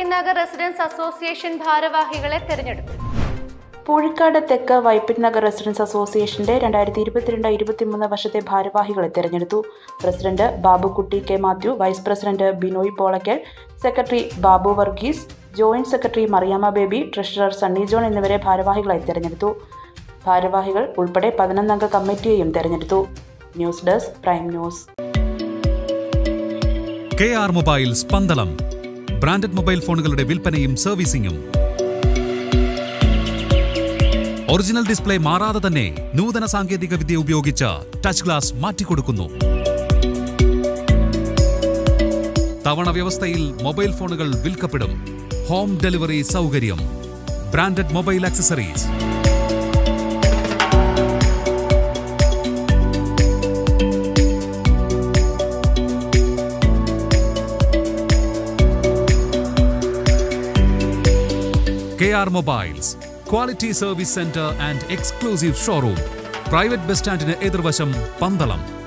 Vypin Nagar residence association ഭാരവാഹികളെ തെരഞ്ഞെടുത്തു പൂഴിക്കാട് തെക്ക് വൈപ്പിൻ നഗർ റെസിഡൻസ് അസോസിയേഷന്റെ രണ്ടായിരത്തി ഇരുപത്തിരണ്ട് ഇരുപത്തിമൂന്ന് വർഷത്തെ ഭാരവാഹികളെ തെരഞ്ഞെടുത്തു president Babukutty K Mathew vice president Binoy Polakkal secretary Babu Varghese joint secretary Mariyamma Baby treasurer Sunny John എന്നിവരെ ഭാരവാഹികളായി തെരഞ്ഞെടുത്തു ഭാരവാഹികൾ ഉൾപ്പെടെ പതിനൊന്നംഗ കമ്മിറ്റിയെയും തെരഞ്ഞെടുത്തു news desk prime news K R mobile സ്പന്ദളം ബ്രാൻഡഡ് മൊബൈൽ ഫോണുകളുടെ വിൽപ്പനയും സർവീസിംഗും ഒറിജിനൽ ഡിസ്പ്ലേ മാറാതെ തന്നെ നൂതന സാങ്കേതിക വിദ്യ ഉപയോഗിച്ച് ടച്ച് ഗ്ലാസ് മാറ്റിക്കൊടുക്കുന്നു തവണ വ്യവസ്ഥയിൽ മൊബൈൽ ഫോണുകൾ വിൽക്കപ്പെടും ഹോം ഡെലിവറി സൗകര്യം branded mobile accessories K R mobiles quality service centre and exclusive showroom private bus സ്റ്റാൻഡിന് എതിർവശം പന്തളം